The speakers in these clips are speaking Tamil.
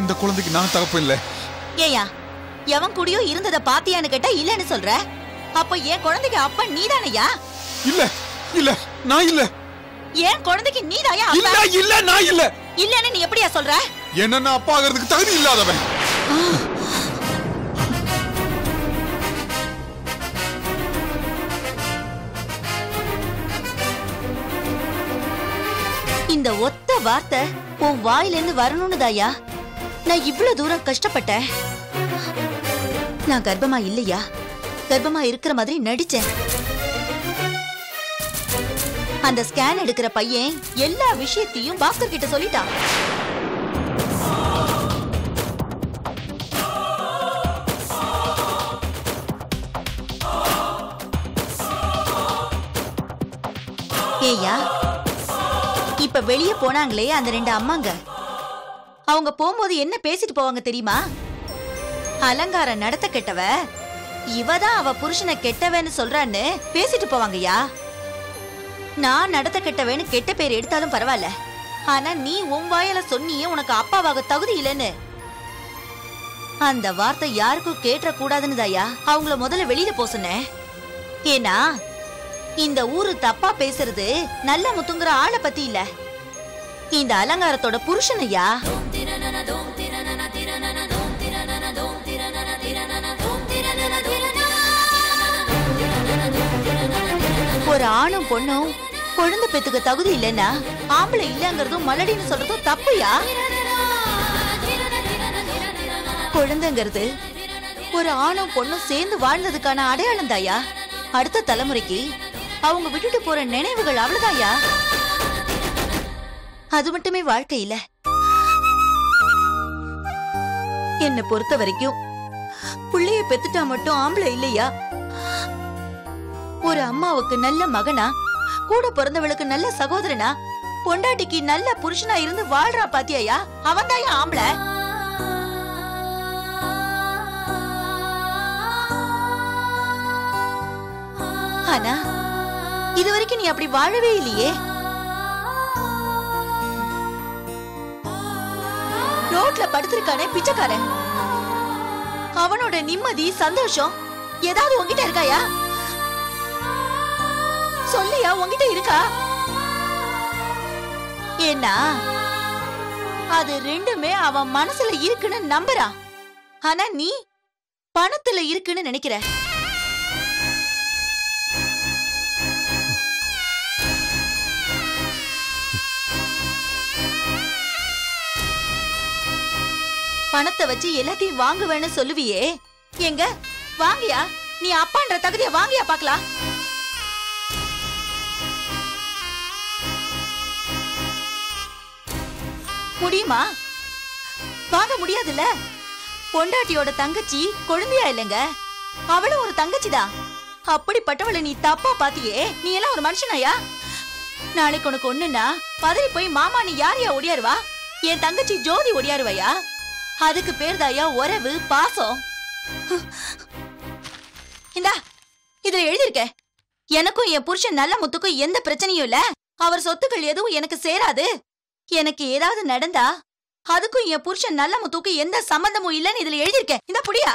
இந்த குழந்தைக்கு நான் தகப்ப இல்ல ஏயா எவன் கூடயோ இருந்தத பாத்தியான்னு கேட்டா இல்லன்னு சொல்ற அப்ப என் குழந்தைக்கு அப்ப நீதானையா இல்ல இல்ல நான் இல்ல என் குழந்தைக்கு நீதாயா இல்ல அப்பா இல்ல நான் இல்ல இல்லன்னு நீ எப்படியா சொல்ற என்ன நான் அப்பா ஆகிறதுக்கு தகுதி இல்லாதவன் இந்த ஒத்த வார்த்தை உன் வாயிலிருந்து வரணும்னு தாயா நான் இவ்வளவு தூரம் கஷ்டப்பட்டேன் நான் கர்ப்பமா இல்லையா கர்ப்பமா இருக்கிற மாதிரி நடிச்சேன் அந்த ஸ்கேன் எடுக்கிற பையன் எல்லா விஷயத்தையும் பாஸ்கர் கிட்ட சொல்லிட்டான் ஏயா இப்ப வெளிய போனாங்களே அந்த ரெண்டு அம்மாங்க அவங்க போகும்போது என்ன பேசிட்டு போவாங்க தெரியுமா அலங்காரம் நடத்த கெட்டவ இவதான் அவ புருஷனை கெட்டவன்னு சொல்றான்னு பேசிட்டு போவாங்கய்யா நான் நடத்த கெட்டவன்னு கெட்ட பேர் எடுத்தாலும் பரவாயில்ல ஆனா நீ உன் வாயால சொன்னியே உனக்கு அப்பாவாக தகுதி இல்லைன்னு அந்த வார்த்தை யாருக்கும் கேட்ட கூடாதுன்னு தாயா அவங்கள முதல்ல வெளியில போ சொன்னேன் ஏன்னா இந்த ஊரு தப்பா பேசுறது நல்ல முத்துங்கிற ஆளை பத்தி இல்ல இந்த அலங்காரத்தோட புருஷனையா ஒரு ஆணும் பொண்ணும் குழந்தை பெத்துக்க தகுதி இல்லைன்னா ஆம்பளை இல்லங்கிறதும் மலடின்னு சொல்றதும் தப்புயா குழந்தைங்கிறது ஒரு ஆணும் பொண்ணும் சேர்ந்து வாழ்ந்ததுக்கான அடையாளம் தாயா அடுத்த தலைமுறைக்கு அவங்க விட்டுட்டு போற நினைவுகள் அவ்வளவுதாயா அது மட்டுமே வாழ்க்கை இல்ல என்ன பொறுத்த வரைக்கும் புள்ளைய பெத்துட்டா மட்டும் ஆம்பளை இல்லையா ஒரு அம்மாவுக்கு நல்ல மகனா கூட பிறந்தவளுக்கு நல்ல சகோதரனா பொண்டாட்டிக்கு நல்ல புருஷனா இருந்து வாழ்றா பாத்தியாயா அவன் தான் ஆம்பளை ஆனா இது வரைக்கும் நீ அப்படி வாழவே இல்லையே ரோட்ல படுத்திருக்கானே பிச்சைக்காரன் அவனோட நிம்மதி சந்தோஷம் ஏதாவது உன்கிட்ட இருக்காயா சொல்லியா உன்கிட்ட இருக்கா ஏன்னா அது ரெண்டுமே அவன் மனசுல இருக்குன்னு நம்புறான் ஆனா நீ பணத்துல இருக்குன்னு நினைக்கிற பணத்தை வச்சு எல்லாத்தையும் வாங்குவேன்னு சொல்லுவியே எங்க வாங்கியா நீ அப்பான்ற தகுதிய வாங்கியா பாக்கலாம் முடியுமா வாங்க முடியாதுல்ல பொண்டாட்டியோட தங்கச்சி குழந்தையா இல்லைங்க அவளும் ஒரு தங்கச்சிதான் அப்படிப்பட்டவளை நீ தப்பா பாத்தியே நீ எல்லாம் ஒரு மனுஷனாயா நாளைக்கு உனக்கு ஒண்ணுன்னா பதறி போய் மாமா நீ யாரையா ஒடியாருவா என் தங்கச்சி ஜோதி ஒடியாருவையா அதுக்கு பேர் தாயா உறவு பாசம் இந்தா இதுல எழுதிருக்க எனக்கும் என் புருஷன் நல்ல முத்துக்கும் எந்த பிரச்சனையும் இல்ல அவர் சொத்துக்கள் எதுவும் எனக்கு சேராது எனக்கு ஏதாவது நடந்தா அதுக்கும் என் புருஷன் நல்ல முத்துக்கும் எந்த சம்பந்தமும் இல்லைன்னு இதுல எழுதியிருக்கேன் இந்த புடியா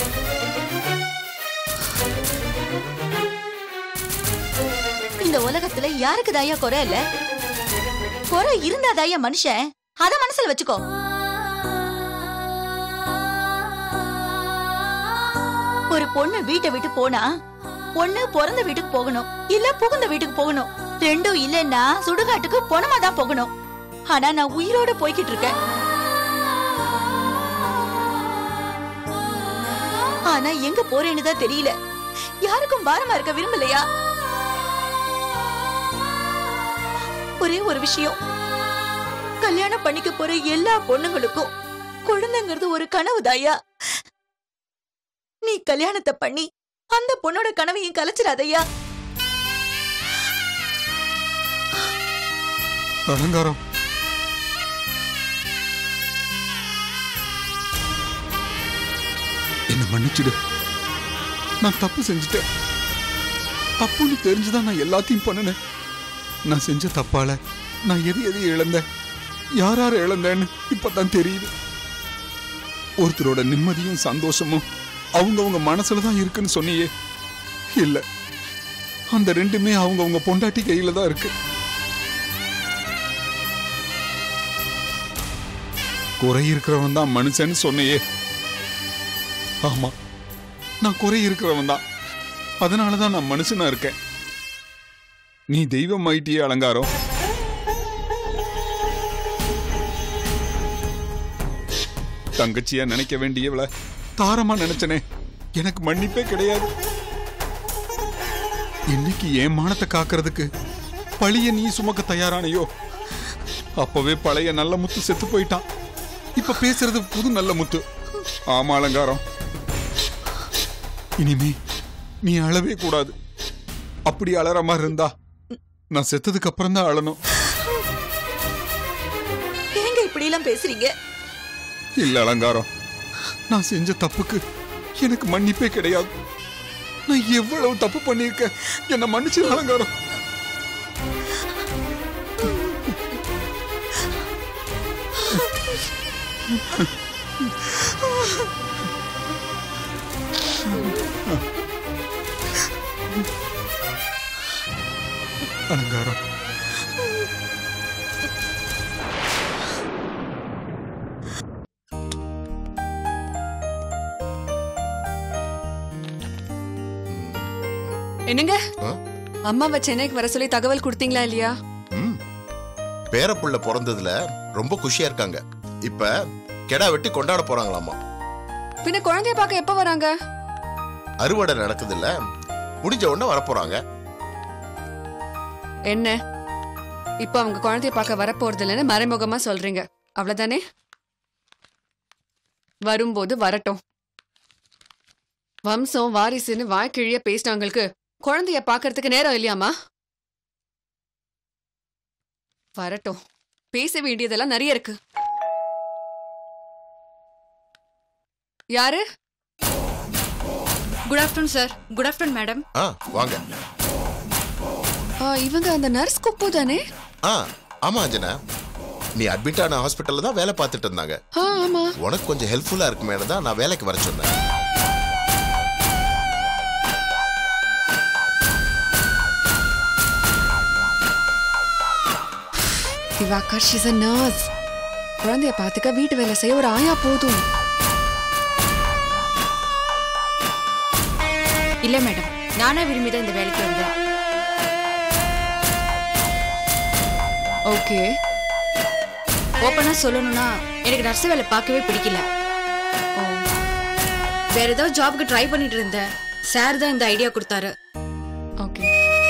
இந்த உலகத்துல யாருக்கு தாயா குறை இல்ல குறை இருந்தா தாயா மனுஷன் அத மனசுல வச்சுக்கோ ஒரு பொண்ணு வீட்டை விட்டு போனா பொண்ணு பிறந்த வீட்டுக்கு போகணும் இல்ல புகுந்த வீட்டுக்கு போகணும் ரெண்டும் இல்லன்னா சுடுகாட்டுக்கு பொணமா தான் போகணும் ஆனா நான் உயிரோட போய்கிட்டு இருக்கேன் ஆனா எங்க போறேன்னு தான் தெரியல யாருக்கும் பாரமா இருக்க விரும்பலையா ஒரே ஒரு விஷயம் கல்யாணம் பண்ணிக்க போற எல்லா பொண்ணுங்களுக்கும் குழந்தைங்கிறது ஒரு கனவுதாயா நீ கல்யாணத்தை பண்ணி அந்த பொண்ணோட கனவையும் கலைச்சிடாதய்யா அலங்காரம் என்ன மன்னிச்சிடு நான் தப்பு செஞ்சுட்டேன் தப்புன்னு தெரிஞ்சுதான் நான் எல்லாத்தையும் பண்ணினேன் நான் செஞ்ச தப்பால நான் எது எது இழந்தேன் யார் யார் இழந்தேன்னு இப்பதான் தெரியுது ஒருத்தரோட நிம்மதியும் சந்தோஷமும் அவங்கவங்க மனசுல தான் இருக்குன்னு சொன்னியே இல்ல அந்த ரெண்டுமே அவங்கவங்க பொண்டாட்டி கையில தான் இருக்கு குறை இருக்கிறவன் தான் மனுஷன்னு சொன்னியே ஆமா நான் குறை இருக்கிறவன் தான் அதனாலதான் நான் மனுஷனா இருக்கேன் நீ தெய்வம் ஆயிட்டியே அலங்காரம் தங்கச்சியா நினைக்க வேண்டியவள தாரமா நினைச்சனே எனக்கு மன்னிப்பே கிடையாது இன்னைக்கு என் மானத்தை காக்கிறதுக்கு பழிய நீ சுமக்க தயாரானையோ அப்பவே பழைய நல்ல முத்து செத்து போயிட்டான் இப்ப பேசுறது புது நல்ல முத்து ஆமா அலங்காரம் இனிமே நீ அழவே கூடாது அப்படி அழற மாதிரி இருந்தா நான் செத்ததுக்கு அப்புறம் தான் அழணும் ஏங்க இப்படி எல்லாம் பேசுறீங்க இல்ல அலங்காரம் நான் செஞ்ச தப்புக்கு எனக்கு மன்னிப்பே கிடையாது நான் எவ்வளவு தப்பு பண்ணியிருக்கேன் என்ன மன்னிச்சு அலங்காரம் அலங்காரம் என்னங்க ஆ? அம்மாவை சென்னைக்கு வர சொல்லி தகவல் கொடுத்தீங்களா இல்லையா ம் பேரப்புள்ள பிறந்ததுல ரொம்ப குஷியா இருக்காங்க இப்ப கெடா வெட்டி கொண்டாட போறாங்களாமா பின்ன குழந்தைய பார்க்க எப்ப வராங்க அறுவடை நடக்குது இல்ல முடிஞ்ச உடனே வரப்போறாங்க என்ன இப்ப அவங்க குழந்தைய பார்க்க வரப்போறது இல்லைன்னு மறைமுகமா சொல்றீங்க அவ்வளவுதானே வரும்போது வரட்டும் வம்சம் வாரிசுன்னு வாய்க்கிழிய பேசினவங்களுக்கு குழந்தைய பார்க்கறதுக்கு நேரம் இல்லையாமா வரட்டும் பேச வேண்டியதெல்லாம் நிறைய இருக்கு யாரு good afternoon sir good afternoon madam ஆ வாங்க ஆ, இவங்க அந்த நர்ஸ் குப்பு தானே ஆ ஆமா அஞ்சனா நீ அட்மிட் ஆன ஹாஸ்பிட்டல்ல தான் வேலை பார்த்துட்டு இருந்தாங்க ஆ ஆமா உனக்கு கொஞ்சம் ஹெல்ப்ஃபுல்லா இருக்குமே தான் நான் வேலைக்கு வர சொன்னேன் திவாகர் ஷிஸ் அ நர்ஸ் குழந்தைய பார்த்துக்க வீட்டு வேலை செய்ய ஒரு ஆயா போதும் இல்ல மேடம் நானே விரும்பி தான் இந்த வேலைக்கு வந்தேன் ஓகே ஓப்பனா சொல்லணும்னா எனக்கு நர்ஸ் வேலை பார்க்கவே பிடிக்கல ஓ வேற ஏதாவது ஜாப்க்கு ட்ரை பண்ணிட்டு இருந்தேன் சார் தான் இந்த ஐடியா கொடுத்தாரு ஓகே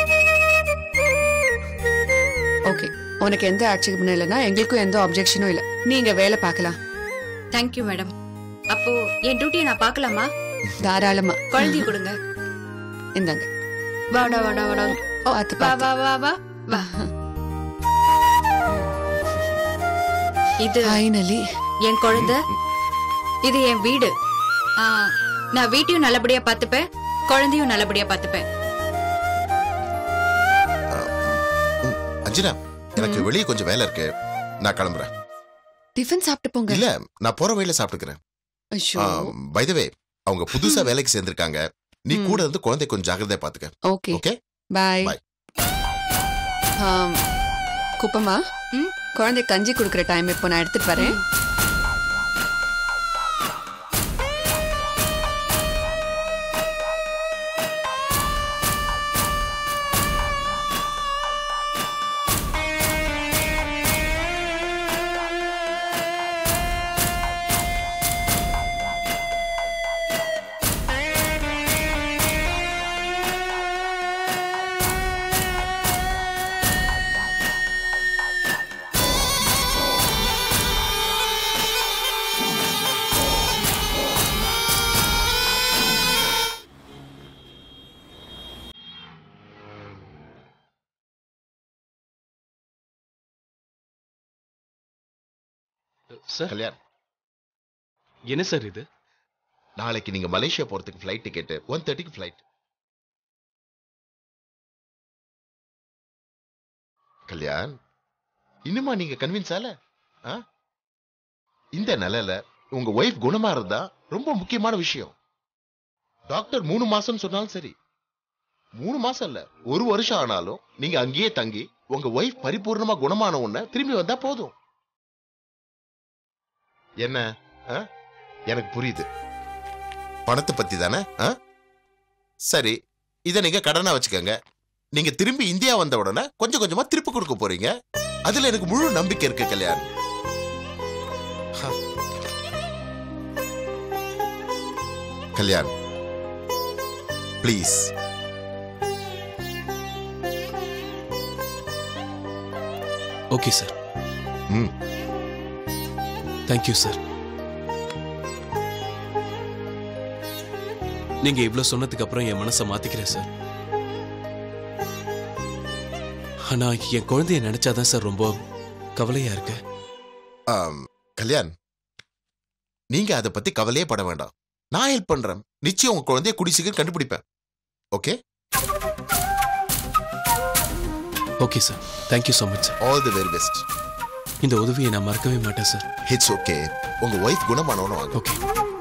ஓகே உனக்கு எந்த ஆட்சேபனும் இல்லைன்னா எங்களுக்கும் எந்த அப்ஜெக்ஷனும் இல்லை நீங்க வேலை பார்க்கலாம் தேங்க்யூ மேடம் அப்போ என் டியூட்டியை நான் பார்க்கலாமா தாராளமா குழந்தைய கொடுங்க இந்தாங்க வாடா வாடா வாடா பார்த்து வா பார்த்து வா வா வா வா இது ஃபைனலி என் குழந்தை இது என் வீடு ஆ, நான் வீட்டையும் நல்லபடியா பார்த்துப்பேன் குழந்தையும் நல்லபடியா பார்த்துப்பேன் ம், அஞ்சனா எனக்கு வெளியே கொஞ்சம் வேலை இருக்கு நான் கிளம்புறேன் டிஃபன் சாப்பிட்டு போங்க இல்ல நான் போற வழியில சாப்பிட்டுக்கிறேன் ஐயோ பைதவே அவங்க புதுசா வேலைக்கு சேர்ந்திருக்காங்க நீ ம். கூட இருந்து குழந்தை கொஞ்சம் ஜாக்கிரதையா பாத்துக்க ஓகே ஓகே பாய் Bye. குப்பமா ம்? குழந்தை கஞ்சி குடுக்குற டைம் இப்போ நான் எடுத்துட்டு வரேன் சார் கல்யாண் என்ன சார் இது நாளைக்கு நீங்க மலேசியா போறதுக்கு ஃபிளைட் டிக்கெட் ஒன் தேர்ட்டிக்கு ஃபிளைட் கல்யாண் இன்னுமா நீங்க கன்வின்ஸ் ஆல ஆ? இந்த நிலையில உங்க ஒய்ஃப் குணமா இருந்தா ரொம்ப முக்கியமான விஷயம் டாக்டர் மூணு மாசம் சொன்னாலும் சரி மூணு மாசம் இல்ல ஒரு வருஷம் ஆனாலும் நீங்க அங்கேயே தங்கி உங்க ஒய்ஃப் பரிபூர்ணமா குணமான உடனே திரும்பி வந்தா போதும் என்ன ஆ? எனக்கு புரியுது பணத்தை பத்தி தானே ஆ? சரி இத நீங்க கடனா வச்சுக்கோங்க நீங்க திரும்பி இந்தியா வந்த உடனே கொஞ்சம் கொஞ்சமா திருப்பி கொடுக்க போறீங்க அதுல எனக்கு முழு நம்பிக்கை இருக்கு கல்யாண் ஹ. கல்யாண் ப்ளீஸ் ஓகே சார் ம் தேங்க்யூ சார் நீங்க இவ்ளோ சொன்னதுக்கு அப்புறம் என் மனசை மாத்திக்கிறேன் சார் ஆனா என் குழந்தைய நினைச்சாதான் சார் ரொம்ப கவலையா இருக்கு ஆம், கல்யாண் நீங்க அதை பத்தி கவலையே பட வேண்டாம் நான் ஹெல்ப் பண்றேன் நிச்சயம் உங்க குழந்தைய குடி சீக்கிரம் கண்டுபிடிப்பேன் okay okay sir thank you so much sir all the very best இந்த உதவியை நான் மறக்கவே மாட்டேன் சார் இட்ஸ் ஓகே உங்க ஒய்ஃப் குணமானவனும் வாங்க ஓகே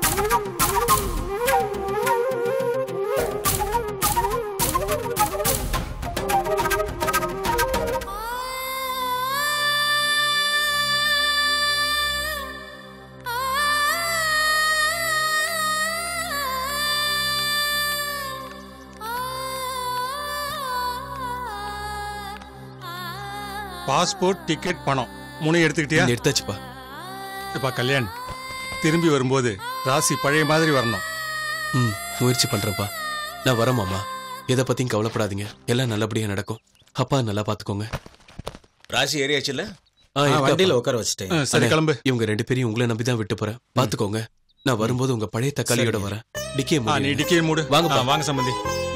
பாஸ்போர்ட் டிக்கெட் பணம் மூணு எடுத்துக்கிட்டியா எடுத்தாச்சுப்பா இப்ப கல்யாண் திரும்பி வரும்போது ராசி பழைய மாதிரி வரணும் ம் முயற்சி பண்றேன்ப்பா நான் வரேன் மாமா எதை பத்தியும் கவலைப்படாதீங்க எல்லாம் நல்லபடியா நடக்கும் அப்பா நல்லா பாத்துக்கோங்க ராசி ஏறியாச்சுல்ல ஆ, இருக்காப்பா. வண்டியில உட்கார வச்சுட்டேன் ஆ, சரி அண்ணே, கிளம்பு இவங்க ரெண்டு பேரையும் உங்களை நம்பி தான் விட்டு போறேன் பாத்துக்கோங்க நான் வரும்போது உங்க பழைய தக்காளியோட சரிங்க. வரேன் டிக்கே ஆ, நீ மூடிடுங்க. டிக்கெட் மூடு வாங்கப்பா. ஆ, வாங்க சம்பந்தி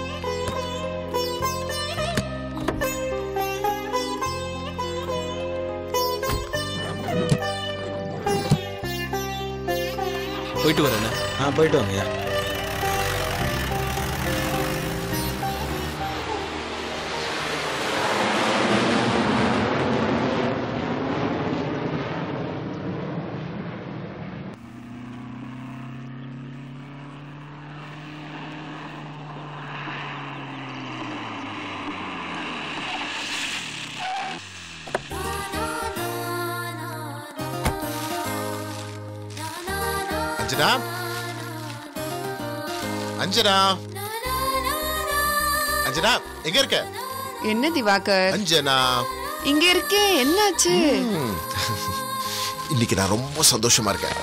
போயிட்டு வரேன் ஆ போயிட்டு வாங்கய்யா அஞ்சனா அஞ்சனா அஞ்சனா எங்க இருக்க என்ன திவாகர் அஞ்சனா இங்க இருக்கேன் என்னாச்சு ம். இன்னைக்கு நான் ரொம்ப சந்தோஷமா இருக்கேன்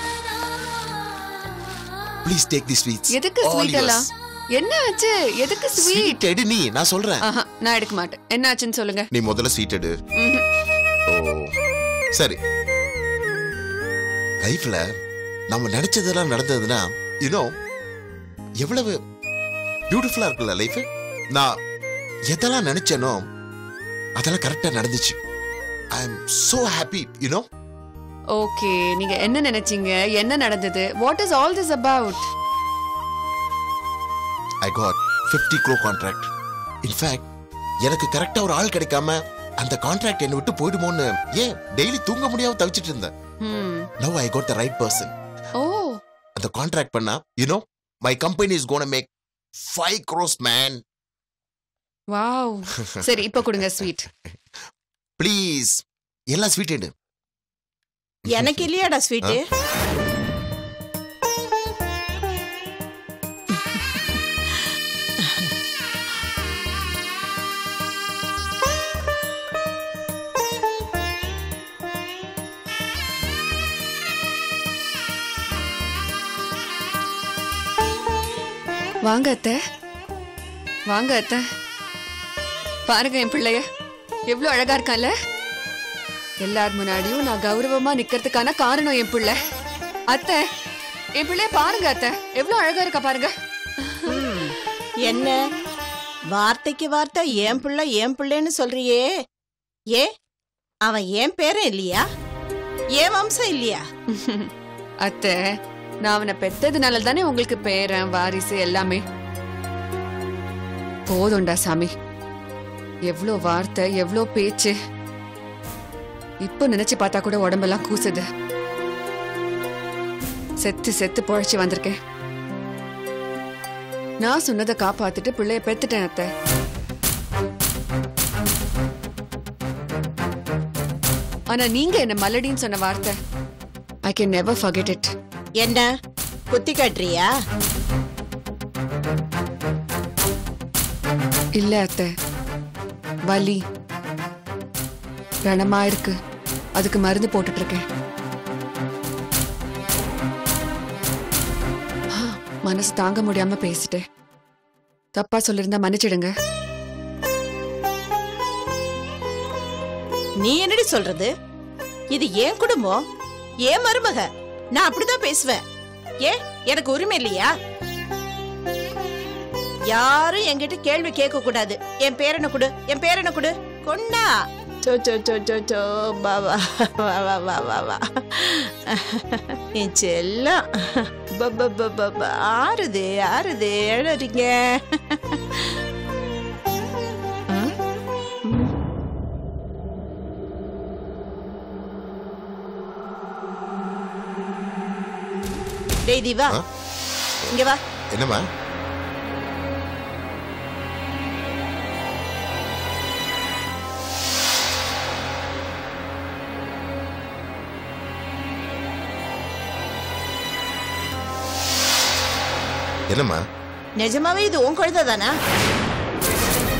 ப்ளீஸ் டேக் தி ஸ்வீட்ஸ் எதுக்கு ஸ்வீட் எல்லாம் என்ன ஆச்சு எதுக்கு ஸ்வீட் ஸ்வீட் எடு நீ நான் சொல்றேன் ஆஹா நான் எடுக்க மாட்டேன் என்ன ஆச்சுன்னு சொல்லுங்க நீ முதல்ல ஸ்வீட் எடு ம்ஹும். ஓ சரி லைஃப்ல நம்ம நினைச்சதெல்லாம் நடந்ததுன்னா யூனோ எவ்வளவு பியூட்டிஃபுல்லா இருக்குல்ல லைஃப் நான் எதெல்லாம் நினைச்சேனோ அதெல்லாம் கரெக்டா நடந்துச்சு I am so happy you know okay நீங்க என்ன நினைச்சீங்க என்ன நடந்தது what is all this about I got 50 crore contract in fact எனக்கு கரெக்டா ஒரு ஆள் கிடைக்காம அந்த கான்ட்ராக்ட் என்னை விட்டு போயிடுமோன்னு ஏன் டெய்லி தூங்க முடியாம தவிச்சிட்டு இருந்தேன் now I got the right person oh அந்த கான்ட்ராக்ட் பண்ணா you know my company is gonna make five crores man wow சரி இப்போ கொடுங்க ஸ்வீட் ப்ளீஸ் எல்லாம் ஸ்வீட் எடு எனக்கு இல்லையாடா ஸ்வீட்டு வாங்க அத்தை வாங்க அத்தை பாருங்க என் பிள்ளைய எவ்வளவு அழகா இருக்கான்ல எல்லார் முன்னாடியும் நான் கௌரவமா நிக்கிறதுக்கான காரணம் என் பிள்ளை அத்தை என் பிள்ளைய பாருங்க அத்தை எவ்வளவு அழகா இருக்கா பாருங்க ம், என்ன வார்த்தைக்கு வார்த்தை என் பிள்ளை என் பிள்ளைன்னு சொல்றியே ஏ அவன் என் பேரன் இல்லையா என் வம்சம் இல்லையா அத்தை நான் அவனை பெத்ததுனால தானே உங்களுக்கு பேரன் வாரிசு எல்லாமே போதும்டா சாமி எவ்வளோ வார்த்தை எவ்வளோ பேச்சு இப்போ நினைச்சு பார்த்தா கூட உடம்பெல்லாம் கூசுது செத்து செத்து பொழைச்சு வந்திருக்கேன் நான் சொன்னதை காப்பாத்திட்டு பிள்ளைய பெத்துட்டேன் அத்தை ஆனா நீங்க என்ன மல்லடின்னு சொன்ன வார்த்தை I can never forget it என்ன குத்தி காட்டுறியா இல்ல அத்தை வலி ரணமா இருக்கு அதுக்கு மருந்து போட்டுட்டு இருக்கேன் ஆ, மனசு தாங்க முடியாம பேசிட்டேன் தப்பா சொல்லிருந்தா மன்னிச்சிடுங்க நீ என்னடி சொல்றது இது ஏன் குடும்பம் ஏன் மருமக நான் அப்படிதான் பேசுவேன் ஏன் எனக்கு உரிமை இல்லையா யாரும் என்கிட்ட கேள்வி கேட்க கூடாது என் பேரனை கொடு என் பேரனை கொடு கொண்டா சோ சோ சோ சோ சோ வா வா வா வா வா வா வா என் செல்லம் ப, ப, ப, ப, ப. ஆறுது ஆறுது எழுறீங்க டேய் தீவா ஆ? இங்க வா என்னம்மா என்னம்மா நிஜமாவே இது உன் குழந்தை தானா